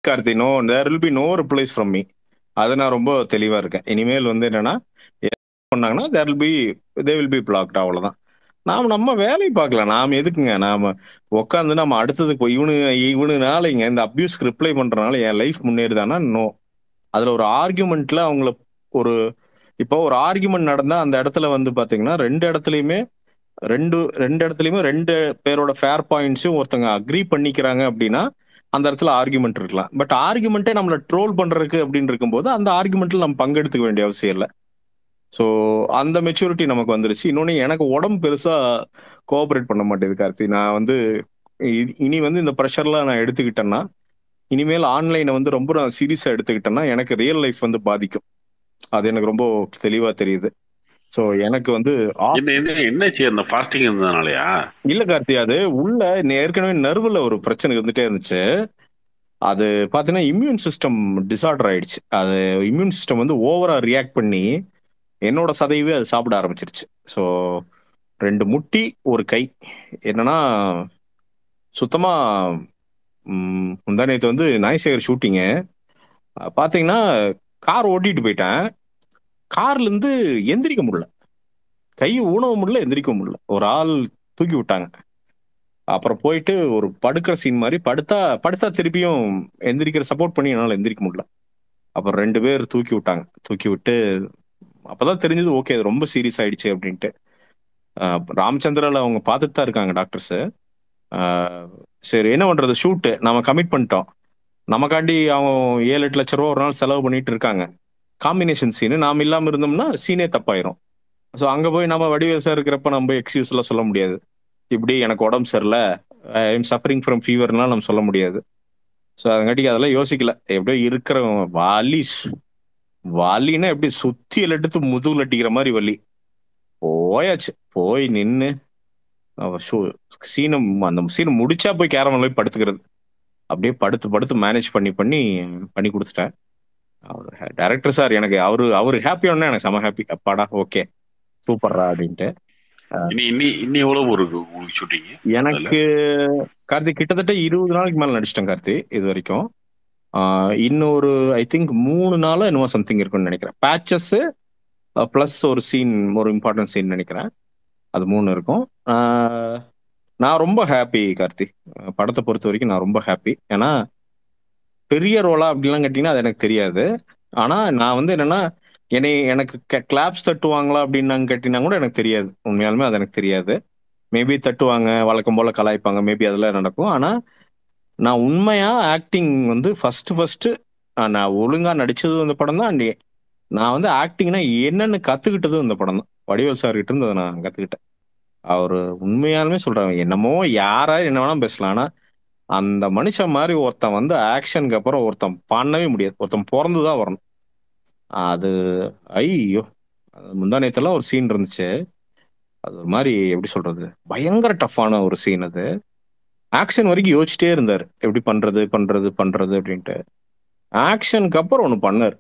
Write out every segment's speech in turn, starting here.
Karthi no there will be no replies from me அது நான் ரொம்ப தெளிவா இருக்கேன் இனிமேல் வந்து என்னன்னா பண்ணாங்கன்னா there will be they will be blocked அவ்வளவுதான் நாம் நம்ம வேலையை பார்க்கலாம் நாம் எதுக்குங்க நாம உட்காந்து நம்ம அடுத்ததுக்கு போய் இவனு இவனுனால இந்த அப்யூஸ்க்கு ரிப்ளை பண்றதுனால என் லைஃப் முன்னேறுதானா நோ அதுல ஒரு ஆர்கியூமெண்ட்ல அவங்கள ஒரு இப்போ ஒரு ஆர்கியூமெண்ட் நடந்தா அந்த இடத்துல வந்து பாத்தீங்கன்னா ரெண்டு இடத்துலயுமே ரெண்டு ரெண்டு இடத்துலயுமே ரெண்டு பேரோட ஃபேர் பாயிண்ட்ஸும் ஒருத்தங்க அக்ரி பண்ணிக்கிறாங்க அப்படின்னா அந்த இடத்துல ஆர்குமெண்ட் இருக்கலாம் பட் ஆர்குமெண்ட்டே நம்மள ட்ரோல் பண்றதுக்கு அப்படின்னு இருக்கும்போது அந்த ஆர்குமெண்ட்ல நம்ம பங்கெடுத்துக்க வேண்டிய அவசியம் இல்லை ஸோ அந்த மெச்சூரிட்டி நமக்கு வந்துருச்சு இன்னொன்று எனக்கு உடம்பு பெருசா கோஆபரேட் பண்ண மாட்டேது கார்த்தி நான் வந்து இ- இனி வந்து இந்த ப்ரெஷர்லாம் நான் எடுத்துக்கிட்டேன்னா இனிமேல் ஆன்லைனை வந்து ரொம்ப நான் சீரியஸா எடுத்துக்கிட்டேன்னா எனக்கு ரியல் லைஃப் வந்து பாதிக்கும் அது எனக்கு ரொம்ப தெளிவா தெரியுது ஸோ எனக்கு வந்து ஆஃப் என்ன என்ன என்னாச்சு அந்த ஃபாஸ்டிங் இருந்ததுனாலயா இல்ல கார்த்தி அது உள்ள ஏற்கனவே நர்வுல ஒரு பிரச்சனை இருந்துட்டே இருந்துச்சு அது பாத்தீங்கன்னா இம்யூன் சிஸ்டம் டிசார்டர் ஆயிடுச்சு அது இம்யூன் சிஸ்டம் வந்து ஓவரா ரியாக்ட் பண்ணி என்னோட சதையவே அது சாப்பிட ஆரம்பிச்சிருச்சு ஸோ ரெண்டு முட்டி ஒரு கை என்னன்னா சுத்தமா ம், முந்தா நேத்து வந்து நாய்சேகர் ஷூட்டிங்கு பாத்தீங்கன்னா கார் ஓட்டிட்டு போயிட்டேன் கார்ல இருந்து எந்திரிக்க முடியல கை ஊனவும் முடியல எந்திரிக்க முடியல ஒரு ஆள் தூக்கி விட்டாங்க அப்புறம் போயிட்டு ஒரு படுக்கிற சீன் மாதிரி படுத்தா படுத்தா திருப்பியும் எந்திரிக்கிற சப்போர்ட் பண்ணி என்னால் எந்திரிக்க முடியல அப்புறம் ரெண்டு பேர் தூக்கி விட்டாங்க தூக்கி விட்டு அப்பதான் தெரிஞ்சது ஓகே அது ரொம்ப சீரியஸ் ஆயிடுச்சு அப்படின்ட்டு ஆஹ் ராமச்சந்திரால அவங்க பார்த்துட்டு தான் இருக்காங்க டாக்டர்ஸ் சரி என்ன பண்றது ஷூட்டு நம்ம கமிட் பண்ணிட்டோம் நமக்காண்டி அவங்க ஏழு எட்டு லட்ச ரூபா ஒரு நாள் செலவு பண்ணிட்டு இருக்காங்க காம்பினேஷன் சீனு நாம் இல்லாம இருந்தோம்னா சீனே தப்பாயிரும் ஸோ அங்க போய் நம்ம வடிவேல் சார் இருக்கிறப்ப நம்ம போய் எக்ஸ்கியூஸ் எல்லாம் சொல்ல முடியாது இப்படி எனக்கு உடம்பு சரியில்லை ஐ எம் சஃபரிங் ஃப்ரம் ஃபீவர்னால நம்ம சொல்ல முடியாது ஸோ அதங்காட்டிக்கு அதெல்லாம் யோசிக்கல எப்படியோ இருக்கிற வலி சு- வலின்னா எப்படி சுத்தியல் எடுத்து முதுகுல அடிக்கிற மாதிரி வலி போயாச்சு போய் நின்று சீனை அந்த சீனை முடிச்சா போய் கேரமல் போய் படுத்துக்கிறது அப்படியே படுத்து படுத்து மேனேஜ் பண்ணி பண்ணி பண்ணி கொடுத்துட்டேன் அவர் டைரக்டர் சார் எனக்கு அவரு அவரு ஹாப்பி ஆனா எனக்கு செம ஹாப்பி அப்பாடா ஓகே சூப்பர்ரா அப்படின்ட்டு இனி இன்னி இன்னி எவ்வளவு இருக்கு உங்களுக்கு ஷூட்டிங் எனக்கு கார்த்திக் கிட்டத்தட்ட இருபது நாளைக்கு மேல நடிச்சிட்டேன் கார்த்தி இது வரைக்கும் ஆஹ் இன்னொரு ஐ திங்க் மூணு நாளா என்னமோ சம்திங் இருக்கும்னு நினைக்கிறேன் பேச்சஸ் ப்ளஸ் ஒரு சீன் ஒரு இம்பார்ட்டன்ட் சீன் நினைக்கிறேன் அது மூணு இருக்கும் ஆஹ் நான் ரொம்ப ஹாப்பி கார்த்தி அஹ் படத்தை பொறுத்த வரைக்கும் நான் ரொம்ப ஹாப்பி ஏன்னா பெரிய ரோலா அப்படிலாம் கேட்டிங்கன்னா அது எனக்கு தெரியாது ஆனா நான் வந்து என்னன்னா என்னை எனக்கு கிளாப்ஸ் தட்டுவாங்களா அப்படின்னு கேட்டிங்கன்னா கூட எனக்கு தெரியாது உண்மையாலுமே அது எனக்கு தெரியாது மேபி தட்டுவாங்க வழக்கம் போல கலாய்ப்பாங்க மேபி அதெல்லாம் நடக்கும் ஆனா நான் உண்மையா ஆக்டிங் வந்து ஃபர்ஸ்ட் ஃபர்ஸ்ட் நான் ஒழுங்கா நடிச்சது இந்த படம் தான் நான் வந்து ஆக்டிங்னா என்னன்னு கத்துக்கிட்டதும் இந்த படம் தான் வடிவேல் சார் கிட்ட இருந்து அதை நான் கத்துக்கிட்டேன் அவரு உண்மையாலுமே சொல்றாங்க என்னமோ யாரா என்ன வேணா பேசலாம் ஆனா அந்த மனுஷன் மாதிரி ஒருத்தன் வந்து ஆக்ஷனுக்கு அப்புறம் ஒருத்தன் பண்ணவே முடியாது ஒருத்தன் பிறந்துதான் வரணும் அது ஐயோ அது முந்தா நேத்தெல்லாம் ஒரு சீன் இருந்துச்சு அது ஒரு மாதிரி எப்படி சொல்றது பயங்கர டஃப்பான ஒரு சீன் அது ஆக்ஷன் வரைக்கும் யோசிச்சிட்டே இருந்தார் எப்படி பண்றது பண்றது பண்றது அப்படின்ட்டு ஆக்ஷனுக்கு அப்புறம் ஒன்று பண்ணார்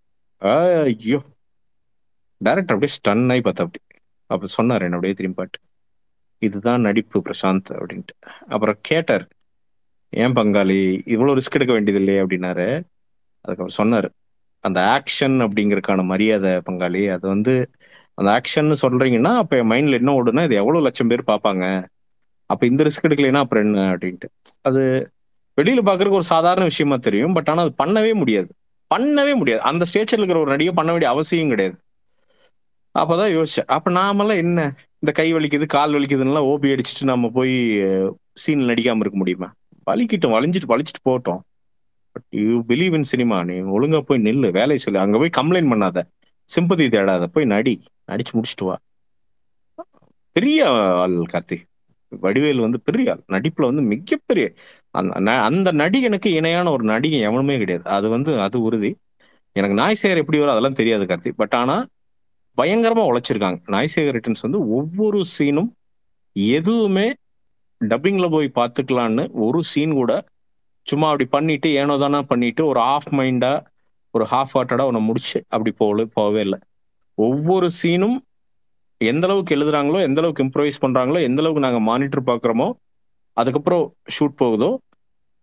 ஐயோ டைரக்டர் அப்படியே ஸ்டன் ஆகி பார்த்தா அப்படி அப்ப சொன்னார் என்ன அப்படியே திரும்பி பாட்டு இதுதான் நடிப்பு பிரசாந்த் அப்படின்ட்டு அப்புறம் கேட்டார் ஏன் பங்காளி இவ்வளோ ரிஸ்க் எடுக்க வேண்டியது இல்லையே அப்படின்னாரு அதுக்கப்புறம் சொன்னார் அந்த ஆக்ஷன் அப்படிங்கறதுக்கான மரியாதை பங்காளி அது வந்து அந்த ஆக்ஷன் சொல்றீங்கன்னா அப்ப என் மைண்ட்ல என்ன ஓடுனா இது எவ்வளவு லட்சம் பேர் பார்ப்பாங்க அப்ப இந்த ரிஸ்க் எடுக்கலைன்னா அப்புறம் என்ன அப்படின்ட்டு அது வெளியில பாக்குறதுக்கு ஒரு சாதாரண விஷயமா தெரியும் பட் ஆனா அது பண்ணவே முடியாது பண்ணவே முடியாது அந்த ஸ்டேஜ்ல இருக்கிற ஒரு நடிகை பண்ண வேண்டிய அவசியம் கிடையாது அப்பதான் யோசிச்சேன் அப்ப நாமெல்லாம் என்ன இந்த கை வலிக்குது கால் வலிக்குதுன்னா ஓபி அடிச்சுட்டு நம்ம போய் சீன் நடிக்காம இருக்க முடியுமா வலிக்கிட்டோம் வலிஞ்சிட்டு வலிச்சிட்டு போட்டோம் but you believe in cinema நீ ஒழுங்கா போய் நில்லு வேலையை சொல்லு அங்க போய் கம்ப்ளைண்ட் பண்ணாத சிம்பதி தேடாத போய் நடி நடிச்சு முடிச்சுட்டு வா பெரிய ஆள் கார்த்தி வடிவேல் வந்து பெரிய ஆள் நடிப்புல வந்து மிகப்பெரிய அந்த ந- அந்த நடிகனுக்கு இணையான ஒரு நடிகை எவனுமே கிடையாது அது வந்து அது உறுதி எனக்கு நாய்சேகர் எப்படி வரும் அதெல்லாம் தெரியாது கார்த்தி பட் ஆனா பயங்கரமா உழைச்சிருக்காங்க நாய்சேகர் ரிட்டர்ன்ஸ் வந்து ஒவ்வொரு சீனும் எதுவுமே டப்பிங்ல போய் பார்த்துக்கலான்னு ஒரு சீன் கூட சும்மா அப்படி பண்ணிட்டு ஏனோ தானே பண்ணிட்டு ஒரு ஆஃப் மைண்டா ஒரு ஹாஃப் ஹார்ட்டடா உன்னை முடிச்சு அப்படி போகல போகவே இல்லை ஒவ்வொரு சீனும் எந்த அளவுக்கு எழுதுறாங்களோ எந்த அளவுக்கு இம்ப்ரவைஸ் பண்றாங்களோ எந்த அளவுக்கு நாங்க மானிட்டர் பாக்குறோமோ அதுக்கப்புறம் ஷூட் போகுதோ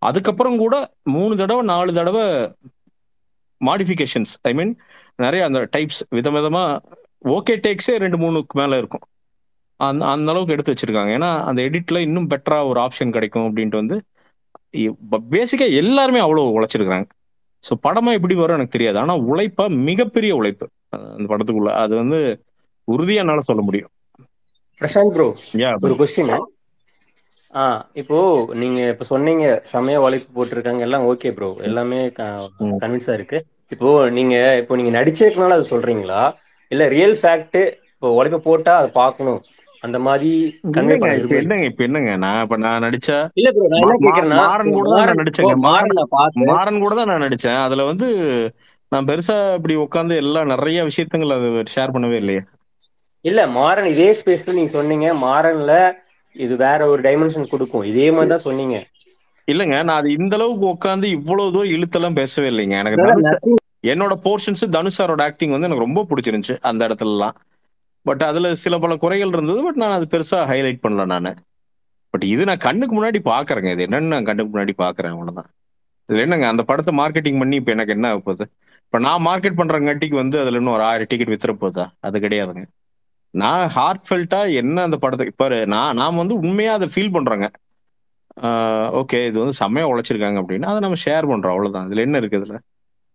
அதுக்கப்புறம் கூட மூணு தடவை நாலு தடவை மாடிஃபிகேஷன்ஸ் ஐ மீன் நிறைய அந்த டைப்ஸ் விதவிதமா ஓகே டேக்ஸே ரெண்டு மூணுக்கு மேல இருக்கும் அந்த அந்த அளவுக்கு எடுத்து வச்சிருக்காங்க ஏன்னா அந்த எடிட்ல இன்னும் பெட்டரா ஒரு ஆப்ஷன் கிடைக்கும் அப்படின்ட்டு வந்து பேசிக்கா எல்லாருமே அவ்வளோ உழைச்சிருக்கிறாங்க ஸோ படமா எப்படி வரும் எனக்கு தெரியாது ஆனா உழைப்பா மிகப்பெரிய உழைப்பு அஹ் அந்த படத்துக்குள்ள அது வந்து உறுதியா என்னால சொல்ல முடியும் பிரசாந்த் ப்ரோ யா ஒரு கொஸ்டின் ஆ இப்போ நீங்க இப்ப சொன்னீங்க செமையா உழைப்பு போட்டிருக்காங்க எல்லாம் ஓகே ப்ரோ எல்லாமே ம். கன்வின்ஸா இருக்கு இப்போ நீங்க இப்போ நீங்க நடிச்சதுனால அதை சொல்றீங்களா இல்ல ரியல் ஃபேக்ட் இப்போ உழைப்பு போட்டா அதை பார்க்கணும் அந்த மாதிரி கன்வே இல்லைங்க பண்ண இப்ப விரும்புறீங்க என்னங்க இப்ப என்னங்க நான் இப்ப நான் நடிச்ச இல்ல ப்ரோ நான் என்ன மா- மா- கேக்குறேன்னா மாறன் இப்போ கூட தான் நான் மாறன் இப்போ நடிச்சேங்க மாறன் மாறன் நான் பார்த்தேன் மாறன் கூட தான் நான் நடிச்சேன் அதுல வந்து நான் பெருசா இப்படி உட்காந்து எல்லாம் நிறைய விஷயத்துங்கள் அது ஷேர் பண்ணவே இல்லையே இல்ல மாறன் இதே ஸ்பேஸ்ல நீங்க சொன்னீங்க மாறன்ல இது வேற ஒரு டைமென்ஷன் கொடுக்கும் இதே மாதிரி தான் சொன்னீங்க இல்லைங்க நான் அது இந்த அளவுக்கு உட்காந்து இவ்வளவு தூரம் இழுத்தெல்லாம் பேசவே இல்லைங்க எனக்கு அதனால தனுஷ் nothing என்னோட போர்ஷன்ஸ் தனுஷாரோட ஆக்டிங் வந்து எனக்கு ரொம்ப பிடிச்சிருந்துச்சு அந்த இடத்துலலாம் பட் அதுல சில பல குறைகள் இருந்தது பட் நான் அது பெருசா ஹைலைட் பண்ணல நான் பட் இது நான் கண்ணுக்கு முன்னாடி பாக்குறேங்க இது என்னன்னு நான் கண்ணுக்கு முன்னாடி பாக்குறேன் அவ்வளவுதான் இதுல என்னங்க அந்த படத்தை மார்க்கெட்டிங் பண்ணி இப்ப எனக்கு என்ன ஆக போகுது இப்ப நான் மார்க்கெட் பண்றங்காட்டிக்கு வந்து அதுல இன்னும் ஒரு ஆயிரம் டிக்கெட் வித்துற போதா அது கிடையாதுங்க நான் ஹார்ட் ஃபெல்ட்டா என்ன அந்த படத்தை இப்ப நான் நாம் வந்து உண்மையா அதை ஃபீல் பண்றேங்க ஓகே இது வந்து செம்மையா உழைச்சிருக்காங்க அப்படின்னா அதை நம்ம ஷேர் பண்றோம் அவ்வளவுதான் இதுல என்ன இருக்கு இதுல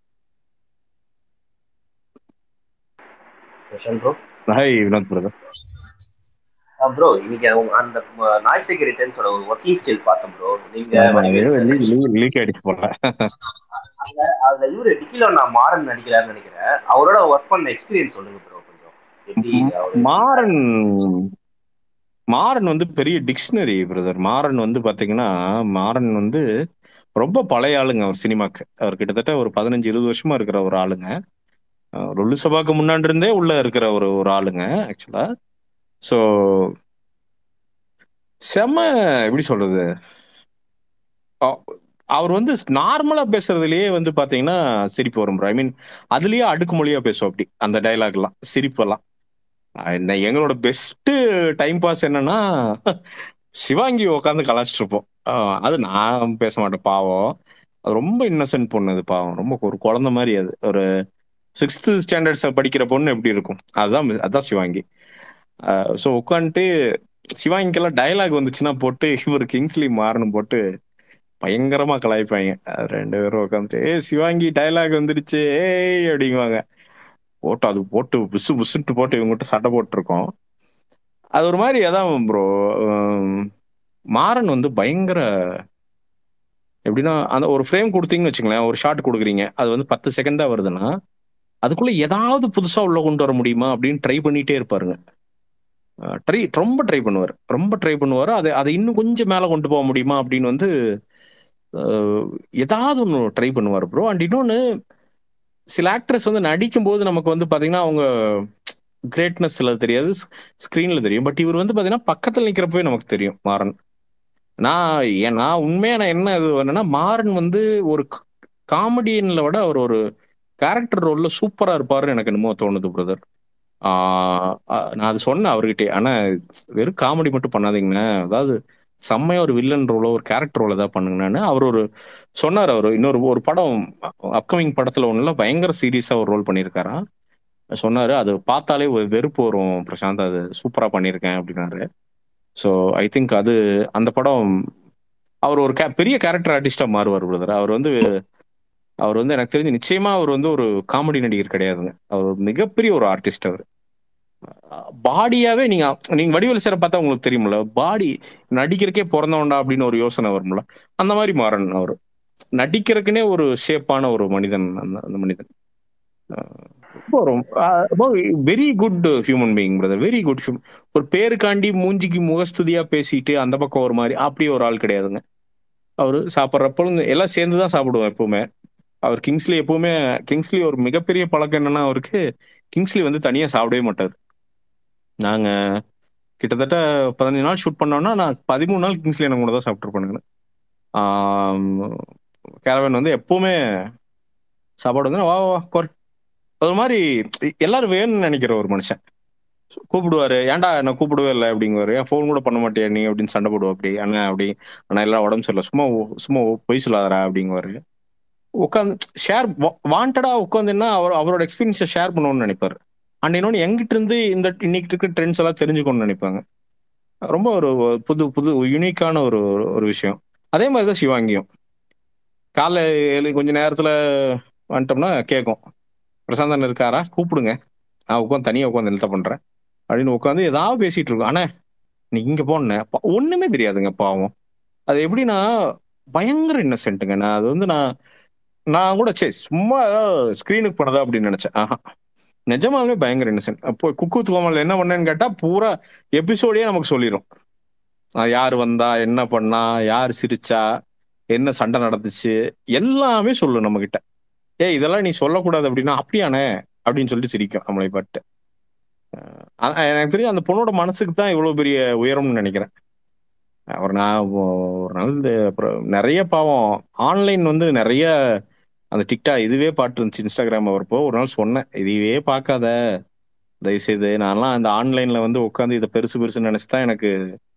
Prashanth bro hi Vinod brother bro இன்னைக்கு அவங்க அந்த நாய்ஸ்டிக் ரிட்டர்ன்ஸோட ஒரு ஒர்க்கிங் ஸ்டைல் பார்த்தேன் ப்ரோ நீங்க ஆமா வடிவேல் sir நடிச்சு- லீக் ஆயிடுச்சு போல அதுல இவரு டிக்கிலோ நான் மாறன் நடிக்கிறாருன்னு நினைக்கிறேன் அவரோட ஒர்க் பண்ண எக்ஸ்பீரியன்ஸ் சொல்லுங்க ப்ரோ கொஞ்சம் எப்படி அவரு மாறன் மாறன் வந்து பெரிய டிக்ஷனரி பிரதர் மாறன் வந்து பாத்தீங்கன்னா மாறன் வந்து ரொம்ப பழைய ஆளுங்க அவர் சினிமாக்கு அவர் கிட்டத்தட்ட ஒரு பதினஞ்சு இருபது வருஷமா இருக்கிற ஒரு ஆளுங்க அஹ் லுல்லு சபாக்கு முன்னாடி இருந்தே உள்ள இருக்கிற ஒரு ஒரு ஆளுங்க ஆக்சுவலா ஸோ செம்ம எப்படி சொல்றது அ- அவர் வந்து நார்மலா பேசுறதுலயே வந்து பாத்தீங்கன்னா சிரிப்பு வரும் ஐ மீன் அதுலயே அடுக்குமொழியா பேசுவோம் அப்படி அந்த டைலாக்லாம் சிரிப்பெல்லாம் அஹ் இந்த எங்களோட பெஸ்ட் டைம் பாஸ் என்னன்னா சிவாங்கி உட்காந்து கலாச்சிட்டு இருப்போம் அஹ் அது நான் பேச மாட்டேன் பாவம் அது ரொம்ப இன்னசென்ட் பொண்ணு அது பாவம் ரொம்ப ஒரு குழந்தை மாதிரி அது ஒரு சிக்ஸ்த் ஸ்டாண்டர்ட்ஸ் படிக்கிற பொண்ணு எப்படி இருக்கும் அதுதான் அதான் சிவாங்கி ஸோ உட்காந்துட்டு சிவாங்கிக்கெல்லாம் டயலாக் வந்துச்சுன்னா போட்டு இவர் கிங்ஸ்லி மாறணும் போட்டு பயங்கரமா கலாய்ப்பாங்க அது ரெண்டு பேரும் உட்காந்துட்டு ஏ சிவாங்கி டயலாக் வந்துடுச்சு ஏய் அப்படிங்குவாங்க போட்டு அது போட்டு புசு புசுட்டு போட்டு இவங்ககிட்ட சட்டை போட்டிருக்கோம் அது ஒரு மாதிரி அதான் ப்ரோ மாறன் வந்து பயங்கர எப்படின்னா அந்த ஒரு ஃப்ரேம் கொடுத்தீங்கன்னு வச்சுங்களேன் ஒரு ஷாட் கொடுக்குறீங்க அது வந்து பத்து செகண்ட் தான் வருதுன்னா அதுக்குள்ள ஏதாவது புதுசா உள்ள கொண்டு வர முடியுமா அப்படின்னு ட்ரை பண்ணிட்டே இருப்பாருங்க ட்ரை ரொம்ப ட்ரை பண்ணுவார் ரொம்ப ட்ரை பண்ணுவார் அதை அதை இன்னும் கொஞ்சம் மேலே கொண்டு போக முடியுமா அப்படின்னு வந்து அஹ், ஏதாவது ஒன்று ட்ரை பண்ணுவார் ப்ரோ அண்ட் இன்னொன்று சில ஆக்ட்ரஸ் வந்து நடிக்கும்போது நமக்கு வந்து பாத்தீங்கன்னா அவங்க கிரேட்னஸ் சிலது தெரியாது ஸ்க்ரீன்ல தெரியும் பட் இவர் வந்து பாத்தீங்கன்னா பக்கத்தில் நிற்கிறப்பவே நமக்கு தெரியும் மாறன் நான் ஏன் நான் உண்மையா நான் என்ன இது என்னன்னா மாறன் வந்து ஒரு காமெடியன்ல விட அவர் ஒரு கேரக்டர் ரோல்ல சூப்பரா இருப்பாருன்னு எனக்கு என்னமோ தோணுது பிரதர் நான் அது சொன்னேன் அவர்கிட்ட ஆனா வெறும் காமெடி மட்டும் பண்ணாதீங்கண்ணே அதாவது செம்மையா ஒரு வில்லன் ரோலோ ஒரு கேரக்டர் ரோல் ஏதாவது பண்ணுங்கன்னு அவர் ஒரு சொன்னார் அவர் இன்னொரு ஒரு படம் அப்கமிங் படத்துல ஒண்ணுல பயங்கர சீரியஸா ஒரு ரோல் பண்ணியிருக்காராம் சொன்னாரு அது பார்த்தாலே ஒரு வெறுப்பு வரும் பிரசாந்த் அது சூப்பரா பண்ணியிருக்கேன் அப்படின்னாரு ஸோ ஐ திங்க் அது அந்த படம் அவர் ஒரு ca- பெரிய கேரக்டர் ஆர்டிஸ்டா மாறுவார் பிரதர் அவர் வந்து அவர் வந்து எனக்கு தெரிஞ்சு நிச்சயமா அவர் வந்து ஒரு காமெடி நடிகர் கிடையாதுங்க அவர் ஒரு மிகப்பெரிய ஒரு ஆர்டிஸ்ட் அவர் பாடியாவே நீங்க நீங்க வடிவேல் சாரை பார்த்தா உங்களுக்கு தெரியுமில்ல பாடி நடிக்கிறக்கே பிறந்தவன்டா அப்படின்னு ஒரு யோசனை வரும்ல அந்த மாதிரி மாறன் அவர் நடிக்கிறதுக்குனே ஒரு ஷேப்பான ஒரு மனிதன் அந்த அந்த மனிதன் very good human being brother very good ஒரு பேருக்காண்டி மூஞ்சிக்கு முகஸ்துதியா பேசிட்டு அந்த பக்கம் ஒரு மாதிரி அப்படியே ஒரு ஆள் கிடையாதுங்க அவர் சாப்பிட்றப்பொழுது எல்லாம் சேர்ந்து தான் சாப்பிடுவோம் எப்பவுமே அவர் கிங்ஸ்லி எப்பவுமே கிங்ஸ்லி ஒரு மிகப்பெரிய பழக்கம் என்னன்னா அவருக்கு கிங்ஸ்லி வந்து தனியா சாப்பிடவே மாட்டார் நாங்க கிட்டத்தட்ட பதினஞ்சு நாள் ஷூட் பண்ணோம்னா நான் பதிமூணு நாள் கிங்ஸ்லி எனக்கு கூட தான் சாப்பிட்டுருப்பானுங்க கேரவன் வந்து எப்பவுமே சாப்பாடு வந்து வா வா கோர் அது மாதிரி எல்லாரும் வேணும்னு நினைக்கிற ஒரு மனுஷன் கூப்பிடுவாரு ஏன்டா என்ன கூப்பிடவே இல்லை அப்படிங்குவாரு ஏன் ஃபோன் கூட பண்ண மாட்டியா நீ அப்படின்னு சண்டை போடுவா அப்படி அண்ணா அப்படி அண்ணா எல்லாம் உடம்பு சரியில்லை சும்மா சும்மா பொய் சொல்லாதடா அப்படிங்குவாரு உட்காந்து ஷேர் வாண்டடா உட்காந்துன்னா அவர் அவரோட எக்ஸ்பீரியன்ஸை ஷேர் பண்ணணும்னு நினைப்பாரு அண்ட் இன்னொன்று எங்கிட்ட இருந்து இந்த இன்னைக்கு இருக்கிற ட்ரெண்ட்ஸ் எல்லாம் தெரிஞ்சுக்கணும்னு நினைப்பாங்க ரொம்ப ஒரு புது புது யுனிக்கான ஒரு ஒரு விஷயம் அதே மாதிரி தான் சிவாங்கியும் காலைல ஏழு கொஞ்ச நேரத்துல வந்துட்டோம்னா கேட்கும் பிரசாந்தன் இருக்காரா கூப்பிடுங்க நான் உட்காந்து தனியாக உட்காந்து நிறுத்த பண்றேன் அப்படின்னு உட்காந்து ஏதாவது பேசிட்டு இருக்கோம் அண்ணே நீ இங்க போன ஒண்ணுமே தெரியாதுங்க பாவம் அது எப்படின்னா பயங்கர இன்னசென்ட்டுங்க நான் அது வந்து நான் நான் கூட சரி சும்மா ஸ்க்ரீனுக்கு பண்ணதா அப்படின்னு நினைச்சேன் ஆஹா நிஜமாலுமே பயங்கர இன்னசென்ட் அப்போ குக்கு கோமல் என்ன பண்ணேன்னு கேட்டா பூரா எபிசோடே நமக்கு சொல்லிடும் யார் வந்தா என்ன பண்ணா யார் சிரிச்சா என்ன சண்டை நடந்துச்சு எல்லாமே சொல்லு நம்ம கிட்ட ஏ இதெல்லாம் நீ சொல்லக்கூடாது அப்படின்னா அப்படியானே அப்படின்னு சொல்லிட்டு சிரிக்கும் நம்மளை பட்டு எனக்கு தெரியும் அந்த பொண்ணோட மனசுக்கு தான் இவ்வளவு பெரிய உயரம்னு நினைக்கிறேன் அவர் நான் ஒரு நாள் இந்த அப்புறம் நிறைய பாவம் ஆன்லைன் வந்து நிறைய அந்த டிக்டா இதுவே பாட்டு இருந்துச்சு இன்ஸ்டாகிராம் வரப்போ ஒரு நாள் சொன்னேன் இதுவே பார்க்காத தயவுசெய்து நான்லாம் அந்த ஆன்லைன்ல வந்து உட்காந்து இதை பெருசு பெருசுன்னு நினைச்சு தான் எனக்கு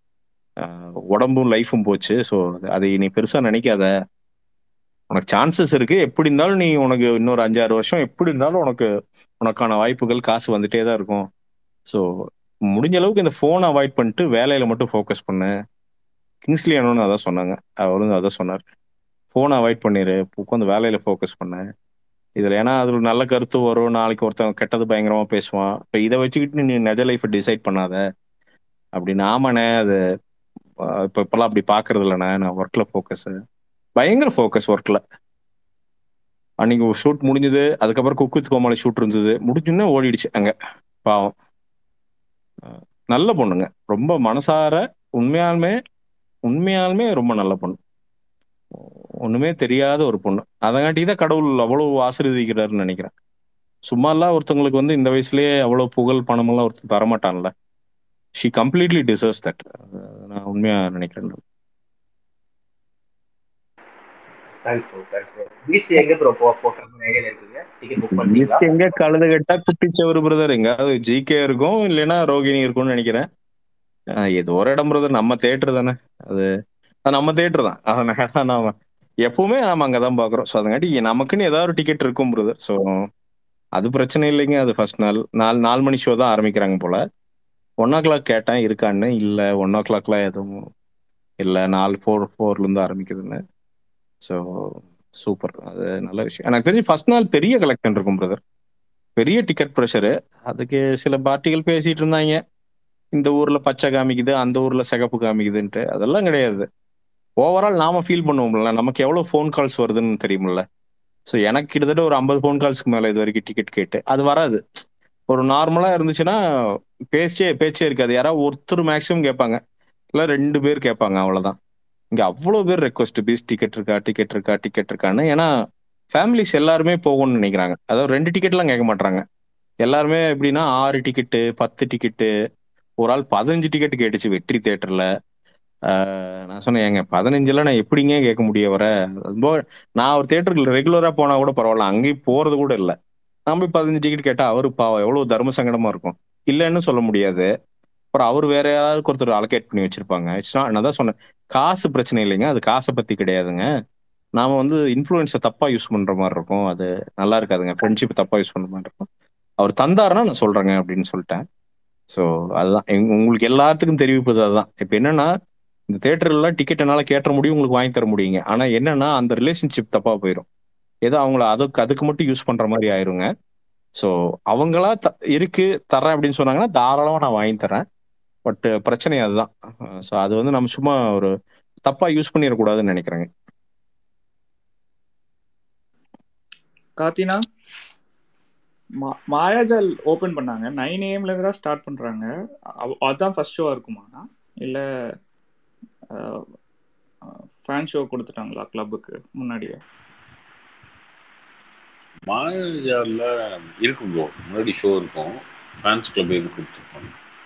உடம்பும் லைஃபும் போச்சு ஸோ அதை நீ பெருசா நினைக்காத உனக்கு சான்சஸ் இருக்கு எப்படி இருந்தாலும் நீ உனக்கு இன்னொரு அஞ்சாறு வருஷம் எப்படி இருந்தாலும் உனக்கு உனக்கான வாய்ப்புகள் காசு வந்துட்டே தான் இருக்கும் ஸோ முடிஞ்ச அளவுக்கு இந்த ஃபோனை அவாய்ட் பண்ணிட்டு வேலையில மட்டும் ஃபோக்கஸ் பண்ணு கிங்ஸ்லி அண்ணனும் அதான் சொன்னாங்க அவரும் அதான் சொன்னார் ஃபோனை அவாய்ட் பண்ணிடு உட்காந்து வேலையில ஃபோக்கஸ் பண்ணு இதுல ஏன்னா அதுல நல்ல கருத்து வரும் நாளைக்கு ஒருத்தன் கெட்டது பயங்கரமா பேசுவான் இப்போ இதை வச்சுக்கிட்டு நீ நிஜ லைஃப்பை டிசைட் பண்ணாத அப்படின்னு ஆமாண்ணே அது இப்போ இப்பெல்லாம் அப்படி பாக்குறது இல்லைண்ணே நான் ஒர்க்ல ஃபோக்கஸ் பயங்கர ஃபோக்கஸ் ஒர்க்ல அன்னைக்கு ஷூட் முடிஞ்சது அதுக்கப்புறம் குக்குத் கோமாளி ஷூட் இருந்தது முடிஞ்சுன்னே ஓடிடுச்சு அங்க பாவம் நல்ல பொண்ணுங்க ரொம்ப மனசார உண்மையாலுமே உண்மையாலுமே ரொம்ப நல்ல பொண்ணு ஒண்ணுமே தெரியாத ஒரு பொண்ணு அதங்காட்டி தான் கடவுள் அவ்வளவு ஆசீர்வதிக்கிறாருன்னு நினைக்கிறேன் சும்மாலாம் ஒருத்தவங்களுக்கு வந்து இந்த வயசுலயே அவ்வளவு புகழ் பணமெல்லாம் ஒருத்தர் தரமாட்டான்ல ஷி கம்ப்ளீட்லி டிசர்வ்ஸ் தட் நான் உண்மையா நினைக்கிறேன் எங்க கழுத கட்டா குட்டி சவரு பிரதர் எங்காவது ஜிகே இருக்கும் இல்லைன்னா ரோகிணி இருக்கும்னு நினைக்கிறேன் இது ஒரு இடம் பிரதர் நம்ம தேட்டர் தானே அது நம்ம தேட்டர் தான் அதனால நாம எப்பவுமே நாம அங்கதான் பாக்குறோம் ஸோ அதங்காட்டி நமக்குன்னு ஏதாவது ஒரு டிக்கெட் இருக்கும் பிரதர் ஸோ அது பிரச்சனை இல்லைங்க அது ஃபர்ஸ்ட் நாள் நாலு நாலு மணி ஷோ தான் ஆரம்பிக்கிறாங்க போல ஒன் ஓ கிளாக் கேட்டேன் இருக்கான்னு இல்லை ஒன் ஓ கிளாக்லாம் எதுவும் இல்லை நாலு ஃபோர் ஃபோர்லேருந்து ஆரம்பிக்குதுன்னு ஸோ சூப்பர் அது நல்ல விஷயம் எனக்கு தெரிஞ்சு ஃபர்ஸ்ட் நாள் பெரிய கலெக்ஷன் இருக்கும் பிரதர் பெரிய டிக்கெட் ப்ரெஷரு அதுக்கு சில பார்ட்டிகள் பேசிட்டு இருந்தாங்க இந்த ஊர்ல பச்சை காமிக்குது அந்த ஊர்ல சிகப்பு காமிக்குதுன்ட்டு அதெல்லாம் கிடையாது ஓவரால் நாம ஃபீல் பண்ணுவோம்ல நமக்கு எவ்வளவு ஃபோன் கால்ஸ் வருதுன்னு தெரியுமில்ல ஸோ எனக்கு கிட்டத்தட்ட ஒரு ஐம்பது ஃபோன் கால்ஸ்க்கு மேலே இது வரைக்கும் டிக்கெட் கேட்டு அது வராது ஒரு நார்மலா இருந்துச்சுன்னா பேச்சே பேச்சே இருக்காது யாராவது ஒருத்தர் மேக்ஸிமம் கேட்பாங்க இல்லை ரெண்டு பேர் கேட்பாங்க அவ்வளவுதான் இங்க அவ்வளோ பேர் ரெக்வஸ்ட் பீஸ் டிக்கெட் இருக்கா டிக்கெட் இருக்கா டிக்கெட் இருக்கான்னு ஏன்னா ஃபேமிலிஸ் எல்லாருமே போகணும்னு நினைக்கிறாங்க அதாவது ரெண்டு டிக்கெட்லாம் கேட்க மாட்டாங்க எல்லாருமே எப்படின்னா ஆறு டிக்கெட்டு பத்து டிக்கெட்டு ஒரு ஆள் பதினஞ்சு டிக்கெட் கேட்டுச்சு வெற்றி தேட்டர்ல நான் சொன்னேன் ஏங்க பதினஞ்சுல நான் எப்படிங்க கேட்க முடிய வர நான் ஒரு தேட்டருக்கு ரெகுலரா போனா கூட பரவாயில்ல அங்கேயும் போறது கூட இல்லை நான் போய் பதினஞ்சு டிக்கெட் கேட்டா அவரு பாவம் எவ்வளவு தர்ம சங்கடமா இருக்கும் இல்லைன்னு சொல்ல முடியாது அப்புறம் அவர் வேற யாராவது ஒருத்தர் அலோகேட் பண்ணி வச்சிருப்பாங்க நான் தான் சொன்னேன் காசு பிரச்சனை இல்லைங்க அது காசை பத்தி கிடையாதுங்க நாம வந்து இன்ஃபுளுன்ஸை தப்பா யூஸ் பண்ற மாதிரி இருக்கும் அது நல்லா இருக்காதுங்க ஃப்ரெண்ட்ஷிப் தப்பா யூஸ் பண்ற மாதிரி இருக்கும் அவர் தந்தாருன்னா நான் சொல்றேங்க அப்படின்னு சொல்லிட்டேன் ஸோ அதுதான் உங்களுக்கு எல்லாத்துக்கும் தெரிவிப்பது அதுதான் இப்போ என்னன்னா இந்த தேட்டர்லாம் டிக்கெட் என்னால் கேட்ட முடியும் உங்களுக்கு வாங்கி தர முடியுங்க ஆனா என்னன்னா அந்த ரிலேஷன்ஷிப் தப்பா போயிடும் ஏதோ அவங்கள அதுக்கு அதுக்கு மட்டும் யூஸ் பண்ற மாதிரி ஆயிருங்க ஸோ அவங்களா த இருக்கு தரேன் அப்படின்னு சொன்னாங்கன்னா தாராளமாக நான் வாங்கி தரேன் பட் பிரச்சனை அதுதான் ஸோ அது வந்து நம்ம சும்மா ஒரு தப்பா யூஸ் பண்ணிடக்கூடாதுன்னு நினைக்கிறேங்க கார்த்தினா மாயாஜால் ஓபன் பண்ணாங்க நைன் ஏஎம்ல இருந்து தான் ஸ்டார்ட் பண்றாங்க அதான் ஃபர்ஸ்ட் ஷோ இருக்குமா இல்ல ஃபேன் ஷோ கொடுத்துட்டாங்களா கிளப்புக்கு முன்னாடியே மாயாஜாலில் இருக்கும் ப்ரோ முன்னாடி ஷோ இருக்கும் ஃபேன்ஸ் கிளப் எது கொடுத்துருப்பாங்க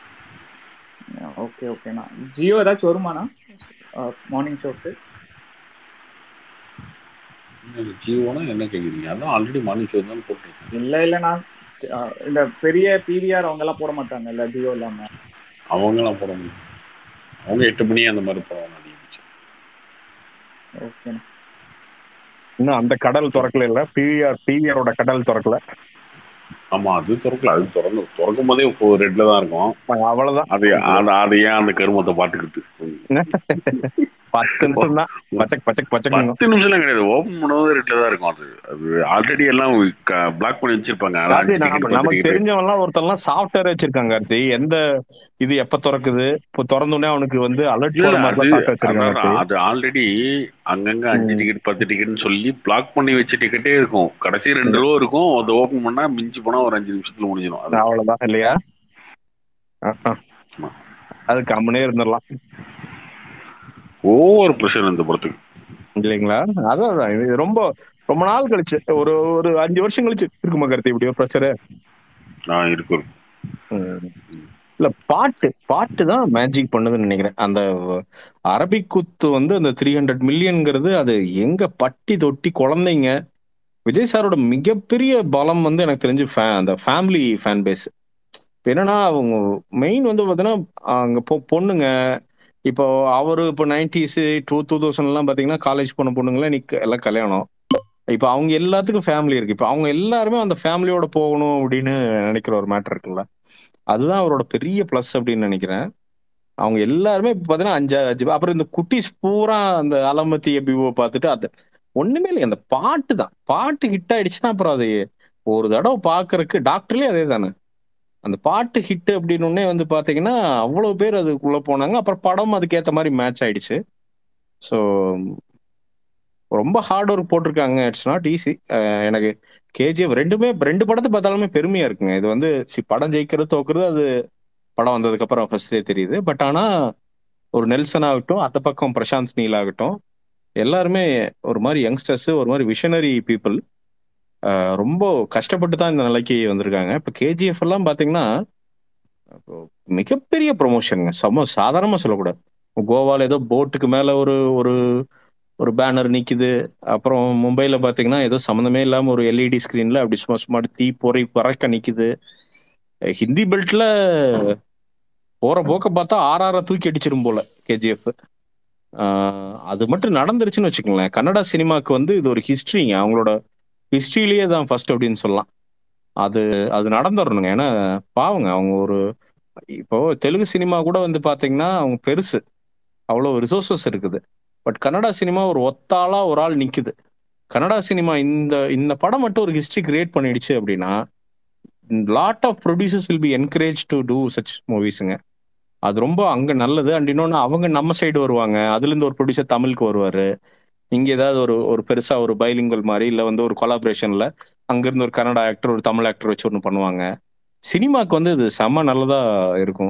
ஓகே ஓகேண்ணா ஜியோ ஏதாச்சும் வருமாண்ணா மார்னிங் ஷோக்கு ஜியோனா என்ன கேக்குறீங்க அதான் ஆல்ரெடி மார்னிங் ஷோ தான் போட்டிருக்கேன் இல்ல இல்ல நான் st- அஹ் இந்த பெரிய பிவிஆர் அவங்க எல்லாம் போட மாட்டாங்க இல்ல ஜியோ இல்லாம அவங்களாம் போட முடியும் அவங்க எட்டு மணி அந்த மாதிரி போடுவாங்க அதிகபட்சம் ஓகே இன்னும் அந்த கடல் திறக்கல இல்ல பிவிஆர் பிவிஆரோட கடல் திறக்கல ஆமா அது திறக்கல அது திறந்து திறக்கும் போதே இப்போ ரெட்ல தான் இருக்கும் அவ்வளவுதான் அது அது அது ஏன் அந்த கருமத்தை பாட்டுக்கிட்டு பத்து நிமிஷம் தான் பச்சக் பச்சக் பச்சக் பத்து நிமிஷம்லாம் கிடையாது ஓப்பன் பண்ணும்போது ரெட்ல தான் இருக்கும் அது அது ஆல்ரெடி எல்லாம் பிளாக் பண்ணி வச்சிருப்பாங்க அதான் கார்த்தி, ticket, நாம- பத்து நமக்கு ticket. தெரிஞ்சவன்லாம் ஒருத்தர்லாம் சாஃப்ட்வேர் வச்சிருக்காங்க கார்த்தி எந்த இது எப்ப திறக்குது இப்போ திறந்த உடனே அவனுக்கு வந்து அலர்ட் இல்ல, போற இல்ல, மாதிரி அது சாஃப்ட்வேர் வச்சிருக்காங்க அதான், கார்த்தி. அது ஆல்ரெடி அங்கங்க அஞ்சு ம். டிக்கெட் பத்து டிக்கெட்னு சொல்லி பிளாக் பண்ணி வச்ச டிக்கெட்டே இருக்கும் கடைசி ரெண்டு ரூபா இருக்கும் அது ஓபன் பண்ணா மிஞ்சி போனா ஒரு அஞ்சு நிமிஷத்துல முடிஞ்சிடும் அது அவ்வளவுதான் இல்லையா அஹ், அஹ். ஆமா. அது கம்முனே இருந்துடலாம் ஓவர் ப்ரெஷர் இந்த படத்துக்கு இல்லைங்களா அதான் அதான் இது ரொம்ப ரொம்ப நாள் கழிச்சு ஒரு ஒரு அஞ்சு வருஷம் கழிச்சு இருக்குமா கார்த்தி இப்படி ஒரு ப்ரெஷரு நான் இருக்கு இல்ல பாட்டு பாட்டு தான் மேஜிக் பண்ணுதுன்னு நினைக்கிறேன் அந்த அரபிக் குத்து வந்து அந்த த்ரீ ஹண்ட்ரட் மில்லியன்ங்கிறது அது எங்க பட்டி தொட்டி குழந்தைங்க விஜய் சாரோட மிகப்பெரிய பலம் வந்து எனக்கு தெரிஞ்சு fa- அந்த ஃபேமிலி ஃபேன் பேஸ் இப்போ என்னன்னா அவங்க மெயின் வந்து பார்த்தீங்கன்னா அங்கே பொ பொண்ணுங்க இப்போ அவரு இப்போ நைன்டிஸ் டூ டூ தௌசண்ட்லாம் பார்த்தீங்கன்னா காலேஜ் போன பொண்ணுங்களாம் இன்னைக்கு எல்லாம் கல்யாணம் இப்போ அவங்க எல்லாத்துக்கும் ஃபேமிலி இருக்கு இப்போ அவங்க எல்லாருமே அந்த ஃபேமிலியோட போகணும் அப்படின்னு நினைக்கிற ஒரு மேட்டர் இருக்குல்ல அதுதான் அவரோட பெரிய ப்ளஸ் அப்படின்னு நினைக்கிறேன் அவங்க எல்லாருமே இப்போ பார்த்தீங்கன்னா அஞ்சு அஞ்சு அப்புறம் இந்த குட்டீஸ் பூரா அந்த அலமத்தி எபிஓ பார்த்துட்டு அது ஒண்ணுமே இல்லை அந்த பாட்டு தான் பாட்டு ஹிட் ஆயிடுச்சுன்னா அப்புறம் அது ஒரு தடவை பார்க்கறதுக்கு டாக்டர்லயே அதே தானே அந்த பாட்டு ஹிட் அப்படின்னு உடனே வந்து பாத்தீங்கன்னா அவ்வளவு பேர் அதுக்குள்ள போனாங்க அப்புறம் படம் அதுக்கேத்த மாதிரி மேட்ச் ஆயிடுச்சு ஸோ ரொம்ப ஹார்ட் ஒர்க் போட்டிருக்காங்க இட்ஸ் நாட் ஈஸி எனக்கு கேஜிஎஃப் ரெண்டுமே ரெண்டு படத்தை பார்த்தாலுமே பெருமையா இருக்குங்க இது வந்து சி படம் ஜெயிக்கிறது தோக்குறது அது படம் வந்ததுக்கு அப்புறம் ஃபர்ஸ்டே தெரியுது பட் ஆனா ஒரு நெல்சன் ஆகட்டும் அந்த பக்கம் பிரசாந்த் நீல் ஆகட்டும் எல்லாருமே ஒரு மாதிரி யங்ஸ்டர்ஸ் ஒரு மாதிரி விஷனரி பீப்புள் ரொம்ப கஷ்டப்பட்டு தான் இந்த நிலைக்கு வந்திருக்காங்க இப்போ கேஜிஎஃப் எல்லாம் பார்த்தீங்கன்னா இப்போ மிகப்பெரிய ப்ரொமோஷனுங்க செம்ம சாதாரணமாக சொல்லக்கூடாது கோவால ஏதோ போட்டுக்கு மேலே ஒரு ஒரு ஒரு பேனர் நிக்குது அப்புறம் மும்பையில் பார்த்தீங்கன்னா ஏதோ சம்மந்தமே இல்லாமல் ஒரு எல்இடி ஸ்க்ரீனில் அப்படி சும்மா சும்மா தீ பொறை பறக்க நிக்குது ஹிந்தி பெல்ட்ல போற போக்க பார்த்தா ஆறார தூக்கி அடிச்சிரும் போல கேஜிஎஃப் அது மட்டும் நடந்துருச்சுன்னு வச்சுக்கோங்களேன் கன்னடா சினிமாக்கு வந்து இது ஒரு ஹிஸ்ட்ரிங்க அவங்களோட ஹிஸ்ட்ரியிலேயே தான் ஃபர்ஸ்ட் அப்படின்னு சொல்லலாம் அது அது நடந்துடணுங்க ஏன்னா பாவங்க அவங்க ஒரு இப்போ தெலுங்கு சினிமா கூட வந்து பாத்தீங்கன்னா அவங்க பெருசு அவ்வளோ ரிசோர்சஸ் இருக்குது பட் கன்னடா சினிமா ஒரு ஒத்தாளா ஒரு ஆள் நிக்குது கன்னடா சினிமா இந்த இந்த படம் மட்டும் ஒரு ஹிஸ்டரி கிரியேட் பண்ணிடுச்சு அப்படின்னா lot of producers will be encourage to do such மூவிஸுங்க அது ரொம்ப அங்க நல்லது அண்ட் இன்னொன்று அவங்க நம்ம சைடு வருவாங்க அதுல இருந்து ஒரு ப்ரொடியூசர் தமிழுக்கு வருவாரு இங்க ஏதாவது ஒரு ஒரு பெருசா ஒரு பைலிங்கல் மாதிரி இல்ல வந்து ஒரு கொலாபரேஷன்ல அங்கிருந்து ஒரு கன்னடா ஆக்டர் ஒரு தமிழ் ஆக்டர் வச்சு ஒன்று பண்ணுவாங்க சினிமாக்கு வந்து இது செம்ம நல்லதா இருக்கும்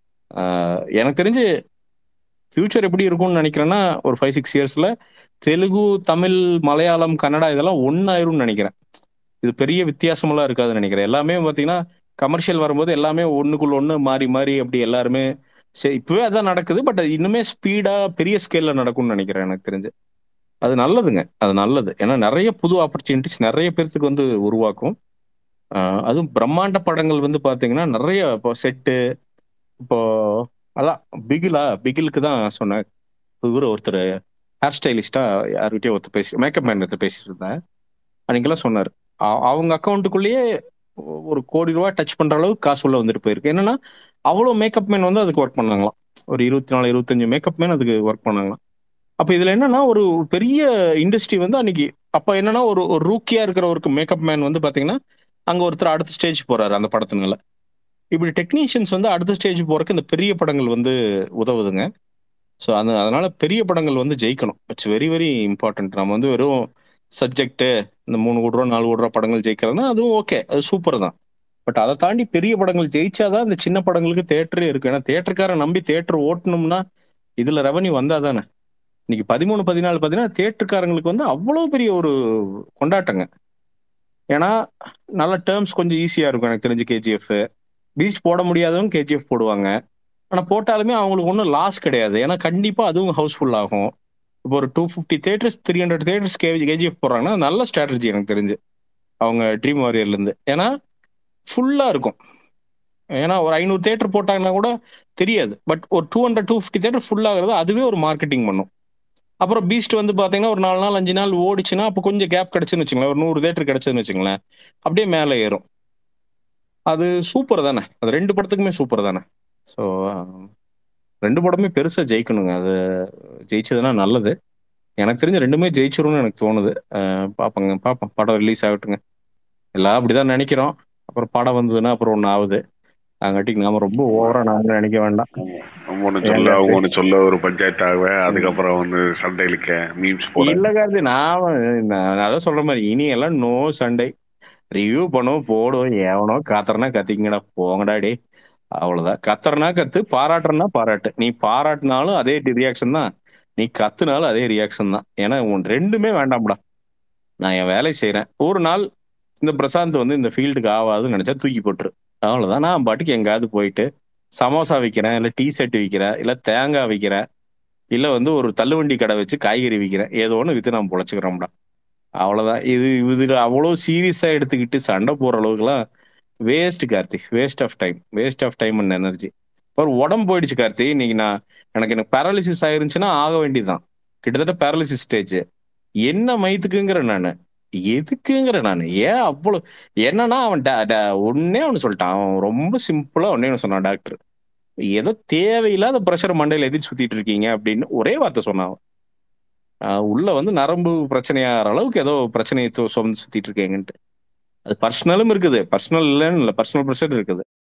ஆஹ் எனக்கு தெரிஞ்சு ஃபியூச்சர் எப்படி இருக்கும்னு நினைக்கிறேன்னா ஒரு ஃபைவ் சிக்ஸ் இயர்ஸ்ல தெலுங்கு தமிழ் மலையாளம் கன்னடா இதெல்லாம் ஒன்னாயிரும்னு நினைக்கிறேன் இது பெரிய வித்தியாசமெல்லாம் இருக்காதுன்னு நினைக்கிறேன் எல்லாமே பார்த்தீங்கன்னா கமர்ஷியல் வரும்போது எல்லாமே ஒண்ணுக்குள்ள ஒண்ணு மாறி மாறி அப்படி எல்லாருமே சரி இப்பவே அதான் நடக்குது பட் அது இன்னுமே ஸ்பீடா பெரிய ஸ்கேல்ல நடக்கும்னு நினைக்கிறேன் எனக்கு தெரிஞ்சு அது நல்லதுங்க அது நல்லது ஏன்னா நிறைய புது ஆப்பர்ச்சுனிட்டிஸ் நிறைய பேர்த்துக்கு வந்து உருவாக்கும் ஆஹ் அதுவும் பிரம்மாண்ட படங்கள் வந்து பாத்தீங்கன்னா நிறைய இப்போ செட்டு இப்போ அதான் பிகிலா பிகிலுக்கு தான் சொன்னேன் இவர் ஒருத்தர் ஹேர் ஸ்டைலிஸ்டா யார்கிட்டயோ ஒருத்தர் பேசி மேக்கப் மேன் ஒருத்தர் பேசிட்டு இருந்தேன் அன்னைக்கெல்லாம் சொன்னார் அ- அவங்க அக்கௌண்ட்டுக்குள்ளேயே ஒரு கோடி ரூபாய் டச் பண்ற அளவுக்கு காசு உள்ள வந்துட்டு போயிருக்கு என்னன்னா அவ்வளோ மேக்கப் மேன் வந்து அதுக்கு ஒர்க் பண்ணாங்களாம் ஒரு இருபத்தி நாலு இருபத்தஞ்சு மேக்கப் மேன் அதுக்கு ஒர்க் பண்ணாங்களாம் அப்ப இதுல என்னன்னா ஒரு பெரிய இண்டஸ்ட்ரி வந்து அன்னைக்கு அப்ப என்னன்னா ஒரு ஒரு ரூக்கியா இருக்கிற ஒரு மேக்கப் மேன் வந்து பாத்தீங்கன்னா அங்க ஒருத்தர் அடுத்த ஸ்டேஜ் போறாரு அந்த படத்தினால இப்படி டெக்னீஷியன்ஸ் வந்து அடுத்த ஸ்டேஜ் போறதுக்கு இந்த பெரிய படங்கள் வந்து உதவுதுங்க ஸோ அது அதனால பெரிய படங்கள் வந்து ஜெயிக்கணும் இட்ஸ் வெரி வெரி இம்பார்ட்டன்ட் நம்ம வந்து வெறும் சப்ஜெக்ட் இந்த மூணு கோடி ரூபா நாலு கோடி ரூபா படங்கள் ஜெயிக்கிறதுனா அதுவும் ஓகே அது சூப்பர் தான் பட் அதை தாண்டி பெரிய படங்கள் ஜெயிச்சாதான் இந்த சின்ன படங்களுக்கு தேட்டரே இருக்கு ஏன்னா தேட்டருக்காரன் நம்பி தேட்டர் ஓட்டணும்னா இதுல ரெவன்யூ வந்தா தானே இன்னைக்கு பதிமூணு பதினாலு பார்த்தீங்கன்னா தேட்டருக்காரங்களுக்கு வந்து அவ்வளோ பெரிய ஒரு கொண்டாட்டங்க ஏன்னா நல்ல டேர்ம்ஸ் கொஞ்சம் ஈஸியா இருக்கும் எனக்கு தெரிஞ்சு கேஜிஎஃப் பீச் போட முடியாதவங்க கேஜிஎஃப் போடுவாங்க ஆனா போட்டாலுமே அவங்களுக்கு ஒன்றும் லாஸ் கிடையாது ஏன்னா கண்டிப்பா அதுவும் ஹவுஸ்ஃபுல் ஆகும் இப்போ ஒரு two fifty theaters three hundred theaters KG KGF போடுறாங்கன்னா நல்ல ஸ்ட்ராட்டஜி எனக்கு தெரிஞ்சு அவங்க ட்ரீம் வாரியர்லேருந்து ஏன்னா ஃபுல்லாக இருக்கும் ஏன்னா ஒரு ஐநூறு தேட்டர் போட்டாங்கன்னா கூட தெரியாது பட் ஒரு two hundred two fifty theater ஃபுல்லாகிறது அதுவே ஒரு மார்க்கெட்டிங் பண்ணும் அப்புறம் பீஸ்ட் வந்து பார்த்தீங்கன்னா ஒரு நாலு நாள் அஞ்சு நாள் ஓடிச்சுன்னா அப்போ கொஞ்சம் கேப் கிடச்சுன்னு வச்சுங்களேன் ஒரு நூறு தேட்டர் கிடச்சுன்னு வச்சுங்களேன் அப்படியே மேலே ஏறும் அது சூப்பர் தானே அது ரெண்டு படத்துக்குமே சூப்பர் தானே ஸோ ரெண்டு படமே பெருசாக ஜெயிக்கணுங்க அது ஜெயிச்சதுன்னா நல்லது எனக்கு தெரிஞ்ச ரெண்டுமே ஜெயிச்சிரும்னு எனக்கு தோணுது அஹ் பார்ப்போங்க பார்ப்போம் படம் ரிலீஸ் ஆகட்டுங்க எல்லாம் அப்படிதான் நினைக்கிறோம் அப்புறம் படம் வந்ததுன்னா அப்புறம் ஒன்று ஆகுது அங்காட்டிக்கு நாம ரொம்ப ஓவரா நாம நினைக்க வேண்டாம் அவங்க ஒண்ணு சொல்ல அவங்க ஒண்ணு சொல்ல ஒரு பஞ்சாயத்து ஆக அதுக்கப்புறம் வந்து சண்டை இழுக்க மீம்ஸ் போட இல்ல கார்த்தி நான் நான் அதான் சொல்ற மாதிரி இனி எல்லாம் நோ சண்டை ரிவ்யூ பண்ணுவோம் போடுவோம் எவனோ கத்துறனா கத்திங்கடா போங்கடா டே அவ்வளவுதான் கத்துறனா கத்து பாராட்டுறனா பாராட்டு நீ பாராட்டினாலும் அதே ரியாக்ஷன் தான் நீ கத்துனாலும் அதே ரியாக்ஷன் தான் ஏன்னா உன் ரெண்டுமே வேண்டாம்டா நான் என் வேலையை செய்றேன் ஒரு நாள் இந்த பிரசாந்த் வந்து இந்த ஃபீல்டுக்கு ஆகாதுன்னு நினைச்சா தூக்கி போட்டுரு அவ்வளவுதான் நான் பாட்டுக்கு எங்காவது போயிட்டு சமோசா விற்கிறேன் இல்லை டீ ஷர்ட் விற்கிறேன் இல்லை தேங்காய் விற்கிறேன் இல்லை வந்து ஒரு தள்ளுவண்டி கடை வச்சு காய்கறி விற்கிறேன் ஏதோ ஒன்று விற்று நான் பொழைச்சிக்கிறோம்டா அவ்வளோதான் இது இதுல அவ்வளோ சீரியஸாக எடுத்துக்கிட்டு சண்டை போடுற அளவுக்குலாம் waste Karthi waste of time waste of time and energy ஒரு உடம்பு போயிடுச்சு கார்த்தி இன்னைக்கு நான் எனக்கு எனக்கு பேரலிசிஸ் ஆயிருந்துச்சுன்னா ஆக வேண்டியதுதான் கிட்டத்தட்ட பேரலிசிஸ் ஸ்டேஜ் என்ன மயத்துக்குங்கிற நான் எதுக்குங்கிற நான் ஏன் அவ்வளோ என்னன்னா அவன் டா- டா- ஒன்னே ஒன்று சொல்லிட்டான் அவன் ரொம்ப சிம்பிளா ஒன்னே ஒன்று சொன்னான் டாக்டர் ஏதோ தேவையில்லாத ப்ரெஷர் மண்டையில எதிர்த்து சுத்திட்டு இருக்கீங்க அப்படின்னு ஒரே வார்த்தை சொன்னான் அவன். ஆஹ் உள்ள வந்து நரம்பு பிரச்சனையாகிற அளவுக்கு ஏதோ பிரச்சனையை சு- சுமந்து சுத்திட்டு இருக்கீங்கன்ட்டு அது பர்சனலும் இருக்குது பர்சனல் இல்லைன்னு இல்லை பர்சனல் ப்ரெஷர் இருக்குது